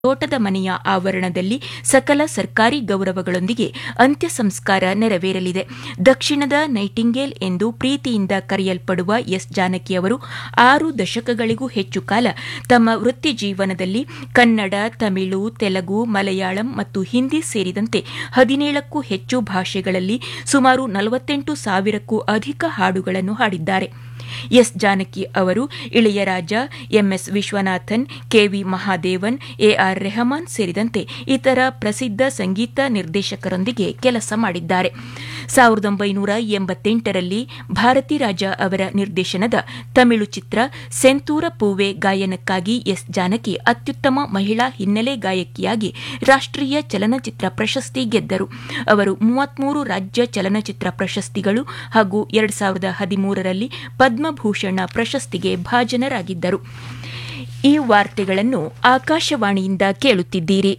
ತೋಟದ ಮನೆಯ ಆವರಣದಲ್ಲಿ ಸಕಲ ಸರ್ಕಾರಿ ಗೌರವಗಳೊಂದಿಗೆ ಅಂತ್ಯ ಸಂಸ್ಕಾರ ನೆರವೇರಲಿದೆ ದಕ್ಷಿಣದ ನೈಟಿಂಗೇಲ್ ಎಂದು ಪ್ರೀತಿಯಿಂದ ಕರೆಯಲ್ಪಡುವ ಎಸ್ ಜಾನಕಿ ಅವರು ಆರು ದಶಕಗಳಿಗೂ ಹೆಚ್ಚು ಕಾಲ ತಮ್ಮ ವೃತ್ತಿ ಜೀವನದಲ್ಲಿ ಕನ್ನಡ ತಮಿಳು ತೆಲುಗು ಮಲಯಾಳಂ ಮತ್ತು ಹಿಂದಿ ಸೇರಿದಂತೆ ಹದಿನೇಳಕ್ಕೂ ಹೆಚ್ಚು ಭಾಷೆಗಳಲ್ಲಿ ಸುಮಾರು ನಲವತ್ತೆಂಟು ಸಾವಿರಕ್ಕೂ ಅಧಿಕ ಹಾಡುಗಳನ್ನು ಹಾಡಿದ್ದಾರೆ ಎಸ್ ಜಾನಕಿ ಅವರು Ilaiyaraaja MS Viswanathan KV Mahadevan AR Rahman ಸೇರಿದಂತೆ ಇತರ ಪ್ರಸಿದ್ಧ ಸಂಗೀತ ನಿರ್ದೇಶಕರೊಂದಿಗೆ ಕೆಲಸ ಮಾಡಿದ್ದಾರೆ ಸಾವಿರದ ಒಂಬೈನೂರ ಎಂಬತ್ತೆಂಟರಲ್ಲಿ ಭಾರತಿ ರಾಜ ಅವರ ನಿರ್ದೇಶನದ ತಮಿಳು ಚಿತ್ರ ಸೆಂತೂರ ಪೂವೆ ಗಾಯನಕ್ಕಾಗಿ ಎಸ್ ಜಾನಕಿ ಅತ್ಯುತ್ತಮ ಮಹಿಳಾ ಹಿನ್ನೆಲೆ ಗಾಯಕಿಯಾಗಿ ರಾಷ್ಟೀಯ ಚಲನಚಿತ್ರ ಪ್ರಶಸ್ತಿ ಗೆದ್ದರು ಅವರು ಮೂವತ್ಮೂರು ರಾಜ್ಯ ಚಲನಚಿತ್ರ ಪ್ರಶಸ್ತಿಗಳು ಹಾಗೂ ಎರಡು ಸಾವಿರದ ಹದಿಮೂರರಲ್ಲಿ ಪದ್ಮಭೂಷಣ ಪ್ರಶಸ್ತಿಗೆ ಭಾಜನರಾಗಿದ್ದರು ಈ ವಾರ್ತೆಗಳನ್ನು ಆಕಾಶವಾಣಿಯಿಂದ ಕೇಳುತ್ತಿದ್ದೀರಿ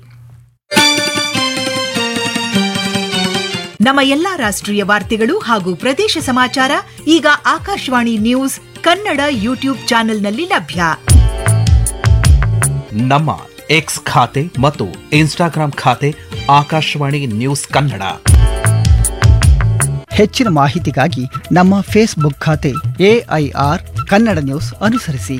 ನಮ್ಮ ಎಲ್ಲಾ ರಾಷ್ಟ್ರೀಯ ವಾರ್ತೆಗಳು ಹಾಗೂ ಪ್ರದೇಶ ಸಮಾಚಾರ ಈಗ ಆಕಾಶವಾಣಿ ನ್ಯೂಸ್ ಕನ್ನಡ ಯೂಟ್ಯೂಬ್ ಚಾನೆಲ್ನಲ್ಲಿ ಲಭ್ಯ ನಮ್ಮ ಎಕ್ಸ್ ಖಾತೆ ಮತ್ತು ಇನ್ಸ್ಟಾಗ್ರಾಂ ಖಾತೆ ಆಕಾಶವಾಣಿ ನ್ಯೂಸ್ ಕನ್ನಡ ಹೆಚ್ಚಿನ ಮಾಹಿತಿಗಾಗಿ ನಮ್ಮ ಫೇಸ್ಬುಕ್ ಖಾತೆ ಎಐಆರ್ ಕನ್ನಡ ನ್ಯೂಸ್ ಅನುಸರಿಸಿ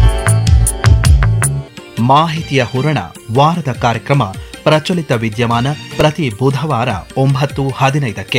ಮಾಹಿತಿಯ ಹೂರಣ ವಾರದ ಕಾರ್ಯಕ್ರಮ ಪ್ರಚಲಿತ ವಿದ್ಯಮಾನ ಪ್ರತಿ ಬುಧವಾರ ಒಂಬತ್ತು ಹದಿನೈದಕ್ಕೆ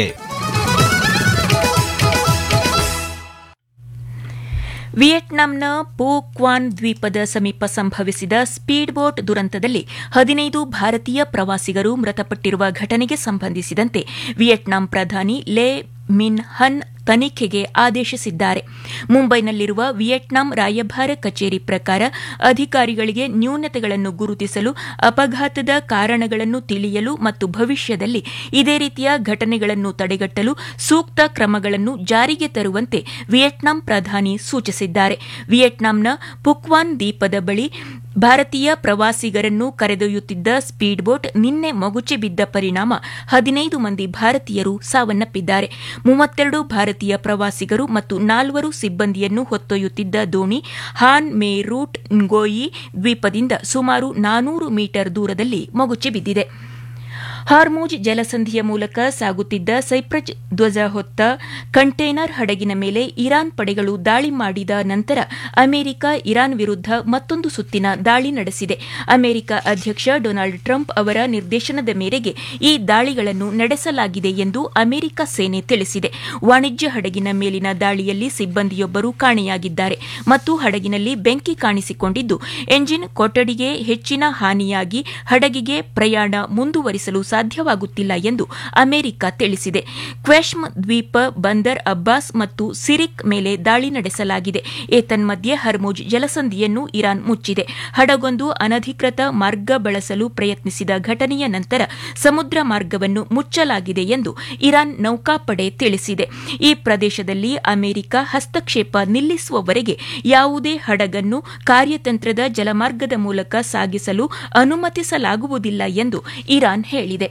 ವಿಯೆಟ್ನಾಂನ ಪೋ ಕ್ವಾನ್ ದ್ವೀಪದ ಸಮೀಪ ಸಂಭವಿಸಿದ ಸ್ಪೀಡ್ ಬೋಟ್ ದುರಂತದಲ್ಲಿ ಹದಿನೈದು ಭಾರತೀಯ ಪ್ರವಾಸಿಗರು ಮೃತಪಟ್ಟಿರುವ ಘಟನೆಗೆ ಸಂಬಂಧಿಸಿದಂತೆ ವಿಯೆಟ್ನಾಂ ಪ್ರಧಾನಿ ಲೇ ಮಿನ್ ಹನ್ ತನಿಖೆಗೆ ಆದೇಶಿಸಿದ್ದಾರೆ ಮುಂಬೈನಲ್ಲಿರುವ ವಿಯೆಟ್ನಾಂ ರಾಯಭಾರ ಕಚೇರಿ ಪ್ರಕಾರ ಅಧಿಕಾರಿಗಳಿಗೆ ನ್ಯೂನತೆಗಳನ್ನು ಗುರುತಿಸಲು ಅಪಘಾತದ ಕಾರಣಗಳನ್ನು ತಿಳಿಯಲು ಮತ್ತು ಭವಿಷ್ಯದಲ್ಲಿ ಇದೇ ರೀತಿಯ ಘಟನೆಗಳನ್ನು ತಡೆಗಟ್ಟಲು ಸೂಕ್ತ ಕ್ರಮಗಳನ್ನು ಜಾರಿಗೆ ತರುವಂತೆ ವಿಯೆಟ್ನಾಂ ಪ್ರಧಾನಿ ಸೂಚಿಸಿದ್ದಾರೆ ವಿಯೆಟ್ನಾಂನ ಪುಕ್ವಾನ್ ದ್ವೀಪದ ಬಳಿ ಭಾರತೀಯ ಪ್ರವಾಸಿಗರನ್ನು ಕರೆದೊಯ್ಯುತ್ತಿದ್ದ ಸ್ಪೀಡ್ ಬೋಟ್ ನಿನ್ನೆ ಮಗುಚಿ ಬಿದ್ದ ಪರಿಣಾಮ ಹದಿನೈದು ಮಂದಿ ಭಾರತೀಯರು ಸಾವನ್ನಪ್ಪಿದ್ದಾರೆ ಮೂವತ್ತೆರಡು ಭಾರತೀಯ ಪ್ರವಾಸಿಗರು ಮತ್ತು ನಾಲ್ವರು ಸಿಬ್ಬಂದಿಯನ್ನು ಹೊತ್ತೊಯ್ಯುತ್ತಿದ್ದ ದೋಣಿ ಹಾನ್ ಮೇ ರೂಟ್ ನ್ಗೋಯಿ ದ್ವೀಪದಿಂದ ಸುಮಾರು ನಾನೂರು ಮೀಟರ್ ದೂರದಲ್ಲಿ ಮಗುಚಿ ಬಿದ್ದಿದೆ ಹಾರ್ಮೂಜ್ ಜಲಸಂಧಿಯ ಮೂಲಕ ಸಾಗುತ್ತಿದ್ದ ಸೈಪ್ರಸ್ ಧ್ವಜ ಹೊತ್ತ ಕಂಟೇನರ್ ಹಡಗಿನ ಮೇಲೆ ಇರಾನ್ ಪಡೆಗಳು ದಾಳಿ ಮಾಡಿದ ನಂತರ ಅಮೆರಿಕ ಇರಾನ್ ವಿರುದ್ಧ ಮತ್ತೊಂದು ಸುತ್ತಿನ ದಾಳಿ ನಡೆಸಿದೆ ಅಮೆರಿಕ ಅಧ್ಯಕ್ಷ ಡೊನಾಲ್ಡ್ ಟ್ರಂಪ್ ಅವರ ನಿರ್ದೇಶನದ ಮೇರೆಗೆ ಈ ದಾಳಿಗಳನ್ನು ನಡೆಸಲಾಗಿದೆ ಎಂದು ಅಮೆರಿಕ ಸೇನೆ ತಿಳಿಸಿದೆ ವಾಣಿಜ್ಯ ಹಡಗಿನ ಮೇಲಿನ ದಾಳಿಯಲ್ಲಿ ಸಿಬ್ಬಂದಿಯೊಬ್ಬರು ಕಾಣೆಯಾಗಿದ್ದಾರೆ ಮತ್ತು ಹಡಗಿನಲ್ಲಿ ಬೆಂಕಿ ಕಾಣಿಸಿಕೊಂಡಿದ್ದು ಎಂಜಿನ್ ಕೊಠಡಿಗೆ ಹೆಚ್ಚಿನ ಹಾನಿಯಾಗಿ ಹಡಗಿಗೆ ಪ್ರಯಾಣ ಮುಂದುವರಿಸಲು ಸಾಧ್ಯವಾಗುತ್ತಿಲ್ಲ ಎಂದು ಅಮೆರಿಕ ತಿಳಿಸಿದೆ ಕ್ವೆಶ್ಮ್ ದ್ವೀಪ ಬಂದರ್ ಅಬ್ಬಾಸ್ ಮತ್ತು ಸಿರಿಕ್ ಮೇಲೆ ದಾಳಿ ನಡೆಸಲಾಗಿದೆ ಏತನ್ಮಧ್ಯೆ ಹರ್ಮುಜ್ ಜಲಸಂಧಿಯನ್ನು ಇರಾನ್ ಮುಚ್ಚಿದೆ ಹಡಗೊಂದು ಅನಧಿಕೃತ ಮಾರ್ಗ ಬಳಸಲು ಪ್ರಯತ್ನಿಸಿದ ಘಟನೆಯ ನಂತರ ಸಮುದ್ರ ಮಾರ್ಗವನ್ನು ಮುಚ್ಚಲಾಗಿದೆ ಎಂದು ಇರಾನ್ ನೌಕಾಪಡೆ ತಿಳಿಸಿದೆ ಈ ಪ್ರದೇಶದಲ್ಲಿ ಅಮೆರಿಕ ಹಸ್ತಕ್ಷೇಪ ನಿಲ್ಲಿಸುವವರೆಗೆ ಯಾವುದೇ ಹಡಗನ್ನು ಕಾರ್ಯತಂತ್ರದ ಜಲಮಾರ್ಗದ ಮೂಲಕ ಸಾಗಿಸಲು ಅನುಮತಿಸಲಾಗುವುದಿಲ್ಲ ಎಂದು ಇರಾನ್ ಹೇಳಿದೆ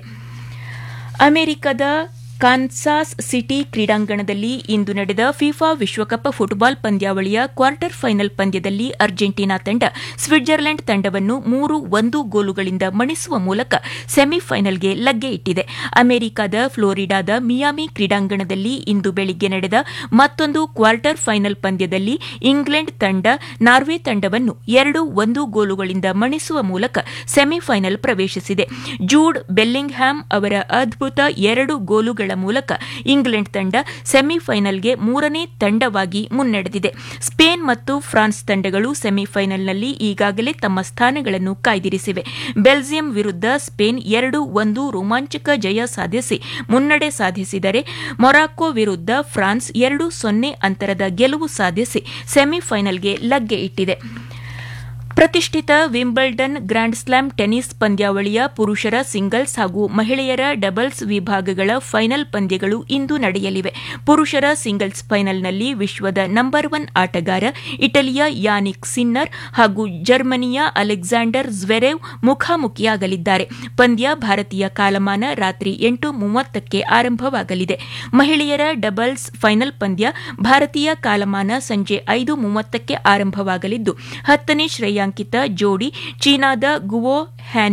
ಅಮೆರಿಕದ ಕಾನ್ಸಾಸ್ ಸಿಟಿ ಕ್ರೀಡಾಂಗಣದಲ್ಲಿ ಇಂದು ನಡೆದ ಫಿಫಾ ವಿಶ್ವಕಪ್ ಫುಟ್ಬಾಲ್ ಪಂದ್ಯಾವಳಿಯ ಕ್ವಾರ್ಟರ್ ಫೈನಲ್ ಪಂದ್ಯದಲ್ಲಿ ಅರ್ಜೆಂಟೀನಾ ತಂಡ ಸ್ವಿಟ್ಜರ್ಲೆಂಡ್ ತಂಡವನ್ನು ಮೂರು ಒಂದು ಗೋಲುಗಳಿಂದ ಮಣಿಸುವ ಮೂಲಕ ಸೆಮಿಫೈನಲ್ಗೆ ಲಗ್ಗೆ ಇಟ್ಟಿದೆ ಅಮೆರಿಕದ ಫ್ಲೋರಿಡಾದ ಮಿಯಾಮಿ ಕ್ರೀಡಾಂಗಣದಲ್ಲಿ ಇಂದು ಬೆಳಿಗ್ಗೆ ನಡೆದ ಮತ್ತೊಂದು ಕ್ವಾರ್ಟರ್ ಫೈನಲ್ ಪಂದ್ಯದಲ್ಲಿ ಇಂಗ್ಲೆಂಡ್ ತಂಡ ನಾರ್ವೆ ತಂಡವನ್ನು ಎರಡು ಒಂದು ಗೋಲುಗಳಿಂದ ಮಣಿಸುವ ಮೂಲಕ ಸೆಮಿಫೈನಲ್ ಪ್ರವೇಶಿಸಿದೆ ಜೂಡ್ ಬೆಲ್ಲಿಂಗ್ ಹ್ಯಾಮ್ ಅವರ ಅದ್ಭುತ ಎರಡು ಗೋಲುಗಳ ಮೂಲಕ ಇಂಗ್ಲೆಂಡ್ ತಂಡ ಸೆಮಿಫೈನಲ್ಗೆ ಮೂರನೇ ತಂಡವಾಗಿ ಮುನ್ನಡೆದಿದೆ ಸ್ಪೇನ್ ಮತ್ತು ಫ್ರಾನ್ಸ್ ತಂಡಗಳು ಸೆಮಿಫೈನಲ್ನಲ್ಲಿ ಈಗಾಗಲೇ ತಮ್ಮ ಸ್ಥಾನಗಳನ್ನು ಕಾಯ್ದಿರಿಸಿವೆ ಬೆಲ್ಜಿಯಂ ವಿರುದ್ಧ ಸ್ಪೇನ್ ಎರಡು ಒಂದು ರೋಮಾಂಚಕ ಜಯ ಸಾಧಿಸಿ ಮುನ್ನಡೆ ಸಾಧಿಸಿದರೆ ಮೊರಾಕೊ ವಿರುದ್ಧ ಫ್ರಾನ್ಸ್ ಎರಡು ಸೊನ್ನೆ ಅಂತರದ ಗೆಲುವು ಸಾಧಿಸಿ ಸೆಮಿಫೈನಲ್ಗೆ ಲಗ್ಗೆ ಇಟ್ಟಿದೆ ಪ್ರತಿಷ್ಠಿತ ವಿಂಬಲ್ಡನ್ ಗ್ರ್ಯಾಂಡ್ ಸ್ಲಾಮ್ ಟೆನಿಸ್ ಪಂದ್ಯಾವಳಿಯ ಪುರುಷರ ಸಿಂಗಲ್ಸ್ ಹಾಗೂ ಮಹಿಳೆಯರ ಡಬಲ್ಸ್ ವಿಭಾಗಗಳ ಫೈನಲ್ ಪಂದ್ಯಗಳು ಇಂದು ನಡೆಯಲಿವೆ ಪುರುಷರ ಸಿಂಗಲ್ಸ್ ಫೈನಲ್ನಲ್ಲಿ ವಿಶ್ವದ ನಂಬರ್ ಒನ್ ಆಟಗಾರ ಇಟಲಿಯ ಯಾನಿಕ್ ಸಿನ್ನರ್ ಹಾಗೂ ಜರ್ಮನಿಯ ಅಲೆಕ್ಸಾಂಡರ್ ಜ್ವೆರೆವ್ ಮುಖಾಮುಖಿಯಾಗಲಿದ್ದಾರೆ ಪಂದ್ಯ ಭಾರತೀಯ ಕಾಲಮಾನ ರಾತ್ರಿ ಎಂಟು ಮೂವತ್ತಕ್ಕೆ ಆರಂಭವಾಗಲಿದೆ ಮಹಿಳೆಯರ ಡಬಲ್ಸ್ ಫೈನಲ್ ಪಂದ್ಯ ಭಾರತೀಯ ಕಾಲಮಾನ ಸಂಜೆ ಐದು ಮೂವತ್ತಕ್ಕೆ ಆರಂಭವಾಗಲಿದ್ದು ಹತ್ತನೇ ಶ್ರೇಯಾಂಕ ಶ್ರೇಯಾಂಕಿತ ಜೋಡಿ ಚೀನಾದ ಗುವೋ ಹ್ಯಾನ್